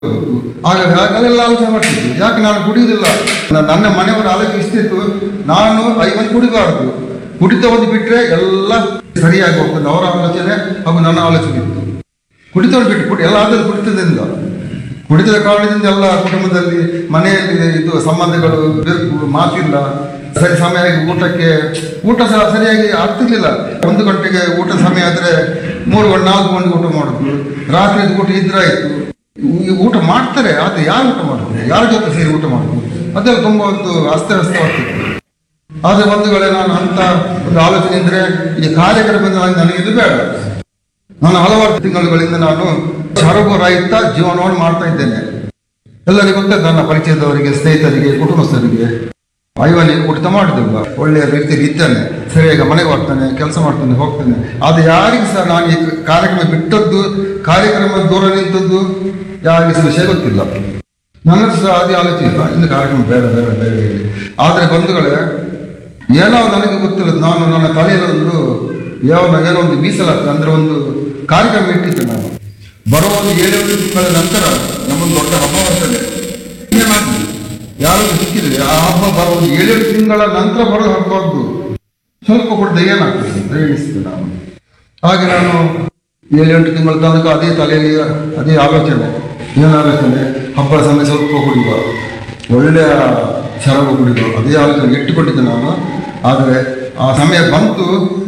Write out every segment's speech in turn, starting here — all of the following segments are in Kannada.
ಆಗ ಅದೆಲ್ಲ ಆಲೋಚನೆ ಮಾಡ್ತಿದ್ದೆ ಯಾಕೆ ನಾನು ಕುಡಿಯುವುದಿಲ್ಲ ನ- ನನ್ನ ಮನೆಯವರ ಆಲೋಚನೆ ಇಷ್ಟಿತ್ತು ನಾನು ಐವನ್ ಕುಡಿಬಾರದು ಕುಡಿತ ಒಂದು ಬಿಟ್ಟರೆ ಎಲ್ಲ ಸರಿಯಾಗಿ ಹೋಗ್ತದೆ ಅವರ ಆಲೋಚನೆ ಹಾಗೂ ನನ್ನ ಆಲೋಚನೆ ಇತ್ತು ಕುಡಿತವನ್ನು ಬಿಟ್ಟು ಕುಡಿ ಎಲ್ಲ ಆದರೂ ಕುಡಿತದಿಂದ ಕುಡಿತದ ಕಾರಣದಿಂದ ಎಲ್ಲ ಕುಟುಂಬದಲ್ಲಿ ಮನೆಯಲ್ಲಿ ಇದು ಸಂಬಂಧಗಳು ಬಿರುಕು ಮಾತಿಲ್ಲ ಸರಿ ಸಮಯಕ್ಕೆ ಊಟಕ್ಕೆ ಊಟ ಸಹ ಸರಿಯಾಗಿ ಆಗ್ತಿರ್ಲಿಲ್ಲ ಒಂದು ಗಂಟೆಗೆ ಊಟ ಸಮಯ ಆದರೆ ಮೂರು ಗಂಟೆ ನಾಲ್ಕು ಗಂಟೆ ಊಟ ಮಾಡೋದು ರಾತ್ರಿ ಊಟ ಇದ್ರಾಯ್ತು ಈ ಊಟ ಮಾಡ್ತಾರೆ ಆದರೆ ಯಾರು ಊಟ ಮಾಡೋದು ಯಾರ ಜೊತೆ ಸೇರಿ ಊಟ ಮಾಡೋದು ಅದೆಲ್ಲ ತುಂಬ ಒಂದು ಅಸ್ತವ್ಯಸ್ತವಾಗ್ತಿತ್ತು ಆದರೆ ಬಂಧುಗಳೇ ನಾನು ಅಂತ ಒಂದು ಆಲೋಚನೆ ಇದ್ರೆ ಈ ಕಾರ್ಯಕ್ರಮದಿಂದ ನನಗೆ ಇದು ಬೇಡ ನಾನು ಹಲವಾರು ತಿಂಗಳುಗಳಿಂದ ನಾನು ಸರಬು ರಹಿತ ಜೀವನವನ್ನು ಮಾಡ್ತಾ ಇದ್ದೇನೆ ಎಲ್ಲರಿಗೂ ಗೊತ್ತದ ನನ್ನ ಪರಿಚಯದವರಿಗೆ ಸ್ನೇಹಿತರಿಗೆ ಕುಟುಂಬಸ್ಥರಿಗೆ ಐವನಿಗೆ ಕುಡಿತ ಮಾಡುದಿಲ್ಲ ಒಳ್ಳೆಯ ವ್ಯಕ್ತಿಗೆ ಇದ್ದಾನೆ ಸರಿಯಾಗಿ ಮನೆಗೆ ಹೋಗ್ತಾನೆ ಕೆಲಸ ಮಾಡ್ತಾನೆ ಹೋಗ್ತಾನೆ ಆದರೆ ಯಾರಿಗೂ ಸಹ ನಾನು ಈ ಕಾರ್ಯಕ್ರಮ ಬಿಟ್ಟದ್ದು ಕಾರ್ಯಕ್ರಮ ದೂರ ನಿಂತದ್ದು ಯಾರಿಗೂ ಸಹ ವಿಷಯ ಗೊತ್ತಿಲ್ಲ ನನ್ನದು ಸಹ ಅದೇ ಆಲೋಚನೆ ಇಲ್ಲ ಇನ್ನು ಕಾರ್ಯಕ್ರಮ ಬೇಡ ಬೇಡ ಬೇಡ ಹೇಳಿ ಆದರೆ ಬಂಧುಗಳೇ ಏನೋ ನನಗೆ ಗೊತ್ತಿಲ್ಲ ನಾನು ನನ್ನ ತಲೆಯಲ್ಲಿ ಒಂದು ಯಾವ ಏನೋ ಒಂದು ಮೀಸಲಾತಿ ಅಂದ್ರೆ ಒಂದು ಕಾರ್ಯಕ್ರಮ ಇಟ್ಟಿದ್ದೆ ನಾನು ಬರುವ ಒಂದು ಏಳೆಂಟು ತಿಂಗಳ ನಂತರ ನಮ್ಮೊಂದು ದೊಡ್ಡ ಹಬ್ಬ ಬರ್ತದೆ ಏನಾಗ್ತದೆ ಯಾರು ಸಿಕ್ಕಿದ್ರೆ ಆ ಹಬ್ಬ ಬರುವ ಒಂದು ಏಳೆಂಟು ತಿಂಗಳ ನಂತರ ಬರೋ ಹಬ್ಬ ಒಂದು ಸ್ವಲ್ಪ ಕೊಡ್ದ ಏನಾಗ್ತದೆ ಅಂತ ಎಣಿಸಿದೆ ನಾನು ಹಾಗೆ ನಾನು ಏಳೆಂಟು ತಿಂಗಳ ತನಕ ಅದೇ ತಲೆಯಲ್ಲಿ ಅದೇ ಆಲೋಚನೆ ಏನು ಆಲೋಚನೆ ಹಬ್ಬದ ಸಮಯ ಸ್ವಲ್ಪ ಕುಡಿಯುವ ಒಳ್ಳೆಯ ಶರಾಬ ಕುಡಿದು ಅದೇ ಆಲೋಚನೆ ಇಟ್ಟುಕೊಂಡಿದ್ದೆ ನಾನು ಆದರೆ ಆ ಸಮಯ ಬಂತು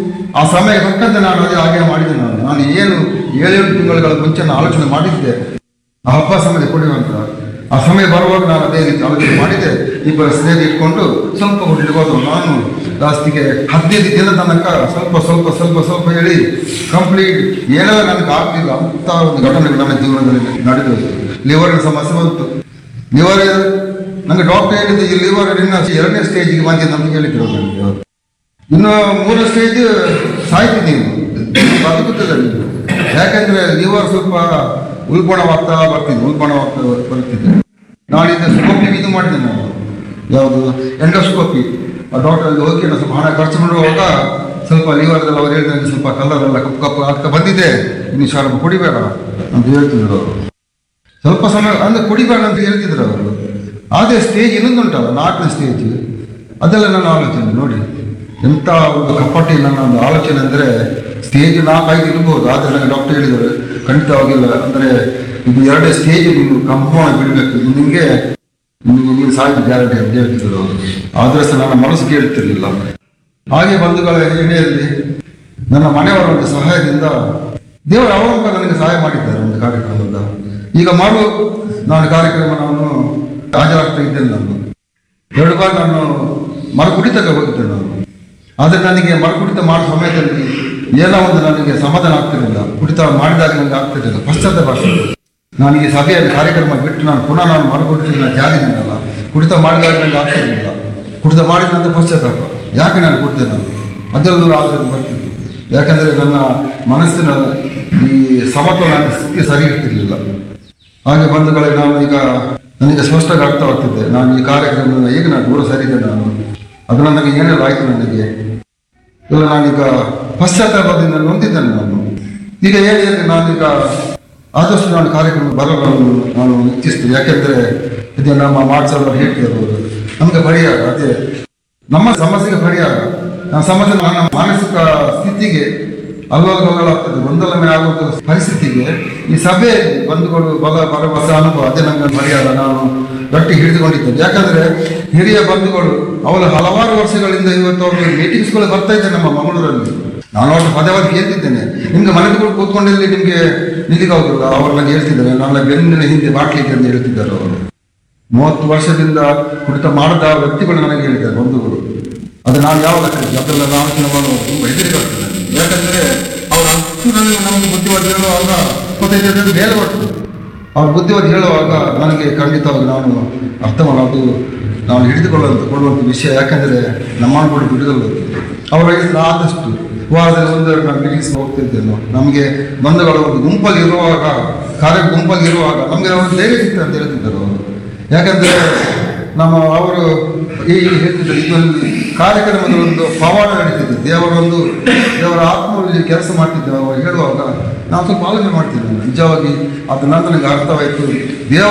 ಆ ಸಮಯ ತಕ್ಕಂತೆ ನಾನು ಅದೇ ಹಾಗೆ ಮಾಡಿದೆ ನಾನು ನಾನು ಏನು ಏಳೆಂಟು ತಿಂಗಳುಗಳ ಮುಂಚೆ ನಾನು ಆಲೋಚನೆ ಮಾಡಿದ್ದೆ ಆ ಹಬ್ಬ ಸಮಯ ಕುಡಿಯುವಂತ ಆ ಸಮಯ ಬರುವಾಗ ನಾನು ಅದೇ ರೀತಿ ಆಲೋಚನೆ ಮಾಡಿದ್ದೆ ಇಬ್ಬರ ಸ್ನೇಹಿತ ಇಟ್ಕೊಂಡು ಸ್ವಲ್ಪ ಕುಡಿಲಿಕ್ಕೆ ನಾನು ಲಾಸ್ಟಿಗೆ ಹದಿನೈದು ದಿನ ತನಕ ಸ್ವಲ್ಪ ಸ್ವಲ್ಪ ಸ್ವಲ್ಪ ಸ್ವಲ್ಪ ಹೇಳಿ ಕಂಪ್ಲೀಟ್ ಏನೋ ನನಗೆ ಆಗ್ಲಿಲ್ಲ ಅಂತ ಒಂದು ಘಟನೆಗಳು ನನ್ನ ಜೀವನದಲ್ಲಿ ನಡೆದವು ಲಿವರಿನ ಸಮಸ್ಯೆ ಬಂತು ಲಿವರ್ ನನಗೆ ಡಾಕ್ಟರ್ ಹೇಳಿದ್ದು ಈ ಲಿವರ್ ಇನ್ನು ಎರಡನೇ ಸ್ಟೇಜಿಗೆ ಬಂದಿದೆ ಅಂತ ಹೇಳಿದ್ರು ನನಗೆ ಅವರು. ಇನ್ನು ಮೂರನೇ ಸ್ಟೇಜ್ ಸಾಯ್ತಿದ್ದೀವಿ ಬದುಕುತ್ತದೆ ನೀವು ಯಾಕಂದ್ರೆ ಲಿವರ್ ಸ್ವಲ್ಪ ಉಲ್ಬಣವಾಗ್ತಾ ಬರ್ತಿದೆ ಉಲ್ಬಣವಾಗ್ತಾ ಬರ್ತಿದೆ ನಾಳಿಂದ ಸ್ಕೋಪಿ ಇದು ಮಾಡಿದೆ ನಾನು ಯಾವುದು ಎಂಡೋಸ್ಕೋಪಿ ಆ ಡಾಕ್ಟರ್ ಅಲ್ಲಿ ಹೋಗಿ ನಾನು ಸ್ವಲ್ಪ ಹಣ ಖರ್ಚು ಮಾಡುವಾಗ ಸ್ವಲ್ಪ ಲಿವರ್ದೆಲ್ಲ ಅವ್ರು ಹೇಳಿದ್ರೆ ಸ್ವಲ್ಪ ಕಲರ್ ಎಲ್ಲ ಕಪ್ಪು ಕಪ್ಪು ಆಗ್ತಾ ಬಂದಿದೆ ಇನ್ನು ಶಾರಪ ಕುಡಿಬೇಡ ಅಂತ ಹೇಳ್ತಿದ್ರು ಅವರು ಸ್ವಲ್ಪ ಸಮಯ ಅಂದ್ರೆ ಕುಡಿಬೇಡ ಅಂತ ಹೇಳ್ತಿದ್ರು ಅವರು ಅದೇ ಸ್ಟೇಜ್ ಇನ್ನೊಂದುಂಟಲ್ಲ ನಾಲ್ಕನೇ ಸ್ಟೇಜ್ ಅದೆಲ್ಲ ನನ್ನ ಆಲೋಚನೆ ನೋಡಿ ಎಂಥ ಒಂದು ಕಪಟಿ ನನ್ನ ಒಂದು ಆಲೋಚನೆ ಅಂದರೆ ಸ್ಟೇಜ್ ನಾಲ್ಕೈದು ಇರ್ಬೋದು ಆದರೆ ನನಗೆ ಡಾಕ್ಟರ್ ಹೇಳಿದರು ಖಂಡಿತವಾಗಿಲ್ಲ ಅಂದರೆ ಇದು ಎರಡೇ ಸ್ಟೇಜ್ ನೀನು ಕಂಪೌಂಡ್ ಬಿಡಬೇಕು ನಿಮಗೆ ನಿಮಗೆ ನೀನು ಸಾಯ್ತು ಗ್ಯಾರಂಟಿ ಅಂತ ಹೇಳ್ತಿದ್ರು ಅವರು ಆದ್ರೆ ಸಹ ನನ್ನ ಮನಸ್ಸು ಕೇಳ್ತಿರ್ಲಿಲ್ಲ ಹಾಗೆ ಬಂಧುಗಳ ಎಣೆಯಲ್ಲಿ ನನ್ನ ಮನೆಯವರ ಒಂದು ಸಹಾಯದಿಂದ ದೇವರು ಅವರ ಮುಖ ನನಗೆ ಸಹಾಯ ಮಾಡಿದ್ದಾರೆ ಒಂದು ಕಾರ್ಯಕ್ರಮದ ಈಗ ಮಾಡು ನಾನು ಕಾರ್ಯಕ್ರಮ ನಾನು ಹಾಜರಾಗ್ತಾ ಇದ್ದೇನೆ ನಾನು ಎರಡು ಬಾರಿ ನಾನು ಮರುಕುಡಿತಕ್ಕೆ ಹೋಗಿದ್ದೆ ನಾನು ಆದರೆ ನನಗೆ ಮರುಕುಡಿತ ಮಾಡೋ ಸಮಯದಲ್ಲಿ ಏನೋ ಒಂದು ನನಗೆ ಸಮಾಧಾನ ಆಗ್ತಿರಲಿಲ್ಲ ಕುಡಿತ ಮಾಡಿದಾಗ ನನಗೆ ಆಗ್ತಿರಲಿಲ್ಲ ಪಶ್ಚಾತ್ತಾಪ ಆಗ್ತಿತ್ತು ನಾನು ಈ ಸಭೆಯಲ್ಲಿ ಕಾರ್ಯಕ್ರಮ ಬಿಟ್ಟು ನಾನು ಪುನಃ ನಾನು ಮರುಕುಡಿತ ನಾನು ಜಾರಿದ್ದೀನಲ್ಲ ಕುಡಿತ ಮಾಡಿದಾಗ ನನಗೆ ಆಗ್ತಿರಲಿಲ್ಲ ಕುಡಿತ ಮಾಡಿದ ನಂತರ ಪಶ್ಚಾತ್ತಾಪ ಯಾಕೆ ನಾನು ಕುಡಿತೆ ನಾನು ಅದೆಲ್ಲೂ ಆಲೋಚನೆ ಬರ್ತಿತ್ತು ಯಾಕಂದರೆ ನನ್ನ ಮನಸ್ಸಿನ ಈ ಸಮತೋಲನ ಸ್ಥಿತಿ ಸರಿ ಇರ್ತಿರ್ಲಿಲ್ಲ ಹಾಗೆ ಬಂಧುಗಳೇ ನಾನು ಈಗ ನನಗೆ ಸ್ಪಷ್ಟವಾಗಿ ಅರ್ಥ ಆಗ್ತಿದ್ದೆ ನಾನು ಈ ಕಾರ್ಯಕ್ರಮದಿಂದ ಹೇಗೆ ನಾನು ದೂರ ಸರಿದೆ ನಾನು ಅದು ನನಗೆ ಏನೆಲ್ಲ ಆಯ್ತು ನನಗೆ ಇಲ್ಲ ನಾನೀಗ ಪಶ್ಚಾತ್ತಾಪದಿಂದ ನೊಂದಿದ್ದೇನೆ ನಾನು ಈಗ ಹೇಳಿ ಅಂದರೆ ನಾನೀಗ ಆದಷ್ಟು ನಾನು ಕಾರ್ಯಕ್ರಮ ಬರಲು ನಾನು ಇಚ್ಛಿಸ್ತೇನೆ ಯಾಕೆಂದರೆ ಇದು ನಮ್ಮ ಮಾಡ್ಸೋರು ಹೇಳ್ತಿದ್ರು ಅವರು ನಮಗೆ ಪರಿಹಾರ ಅದೇ ನಮ್ಮ ಸಮಸ್ಯೆಗೆ ಪರಿಹಾರ ನಮ್ಮ ಸಮಸ್ಯೆ ನನ್ನ ಮಾನಸಿಕ ಸ್ಥಿತಿಗೆ ಅಲ್ಲೋಲಗಲ್ಲಾಗ್ತದೆ ಗೊಂದಲಮಯ ಆಗುವಂಥ ಪರಿಸ್ಥಿತಿಗೆ ಈ ಸಭೆಯಲ್ಲಿ ಬಂಧುಗಳು ಬಲ ಭರವಸೆ ಅನುಭವ ಅದೇ ನನ್ನ ಪರಿಹಾರ ನಾನು ಗಟ್ಟಿ ಹಿಡಿದುಕೊಂಡಿದ್ದೇನೆ ಯಾಕಂದ್ರೆ ಹಿರಿಯ ಬಂಧುಗಳು ಅವರು ಹಲವಾರು ವರ್ಷಗಳಿಂದ ಇವತ್ತು ಅವರು ಮೀಟಿಂಗ್ಸ್ಗಳು ಬರ್ತಾ ಇದ್ದಾರೆ ನಮ್ಮ ಮಂಗಳೂರಲ್ಲಿ ನಾನು ಅವ್ರನ್ನ ಪದೇ ಪದೇ ಹೇಳ್ತಿದ್ದೇನೆ ನಿಮ್ಗೆ ಮನೆಗಳು ಕೂತ್ಕೊಂಡಲ್ಲಿ ನಿಮ್ಗೆ ನಿಲ್ಲಿಗೆ ಹೋಗಿಲ್ಲ ಅವ್ರ ಬಗ್ಗೆ ಹೇಳ್ತಿದ್ದಾರೆ ನನ್ನ ಬೆನ್ನಿನ ಹಿಂದೆ ಬಾಟ್ಲಿಗೆ ಅಂತ ಹೇಳ್ತಿದ್ದಾರೆ ಅವರು ಮೂವತ್ತು ವರ್ಷದಿಂದ ಕುಡಿತ ಮಾಡದ ವ್ಯಕ್ತಿಗಳು ನನಗೆ ಹೇಳಿದ್ದಾರೆ ಬಂಧುಗಳು ಅದು ನಾನು ಯಾವಾಗ ಕಲಿತೆ ಅದೆಲ್ಲ ನಾನು ಆಲೋಚನೆ ಮಾಡುವ ತುಂಬ ಹೆದರಿಕಾಗ್ತದೆ ನನಗೆ. ಯಾಕಂದ್ರೆ ಅವ್ರ ಅಷ್ಟು ನನಗೆ ನಮಗೆ ಬುದ್ಧಿವಾದ ಹೇಳುವಾಗ ಇಪ್ಪತ್ತೈದು ವರ್ಷದ ಮೇಲೆ ಬರ್ತದೆ ಅವ್ರ ಬುದ್ಧಿವಾದ ಹೇಳುವಾಗ ನನಗೆ ಖಂಡಿತವಾಗಿ ನಾನು ಅರ್ಥ ಮಾಡೋದು ನಾನು ಹಿಡಿದುಕೊಳ್ಳುವಂತ ಕೊಡುವಂಥ ವಿಷಯ ಯಾಕಂದರೆ ನಮ್ಮನ್ನು ಕೂಡ ಬಿಡುಗಲ್ಲ ಅವರ ಆದಷ್ಟು ವಾರದಲ್ಲಿ ಒಂದೆರಡು ನಾನು ಮೀಟಿಂಗ್ಸ್ ಹೋಗ್ತಿದ್ದೇನೆ ನಮಗೆ ಬಂಧುಗಳ ಒಂದು ಗುಂಪಲ್ಲಿ ಇರುವಾಗ ಕಾರ್ಯ ಗುಂಪಲ್ಲಿ ಇರುವಾಗ ನಮಗೆ ಅವರು ಧೈರ್ಯ ಸಿಗ್ತದೆ ಅಂತ ಹೇಳ್ತಿದ್ದರು ಅವರು ಯಾಕಂದ್ರೆ ನಮ್ಮ ಅವರು ಈ ಹೇಳ್ತಿದ್ದಾರೆ ಇದರಲ್ಲಿ ಕಾರ್ಯಕ್ರಮದ ಒಂದು ಪವಾಡ ನಡೀತಿದೆ ದೇವರೊಂದು ದೇವರ ಆತ್ಮದಲ್ಲಿ ಕೆಲಸ ಮಾಡ್ತಿದ್ದೇವೆ ಅವರು ಹೇಳುವಾಗ ನಾನು ಸ್ವಲ್ಪ ಆಲೋಚನೆ ಮಾಡ್ತಿದ್ದೆ ನಿಜವಾಗಿ ಅದು ನನಗೆ ಅರ್ಥವಾಯಿತು ದೇವ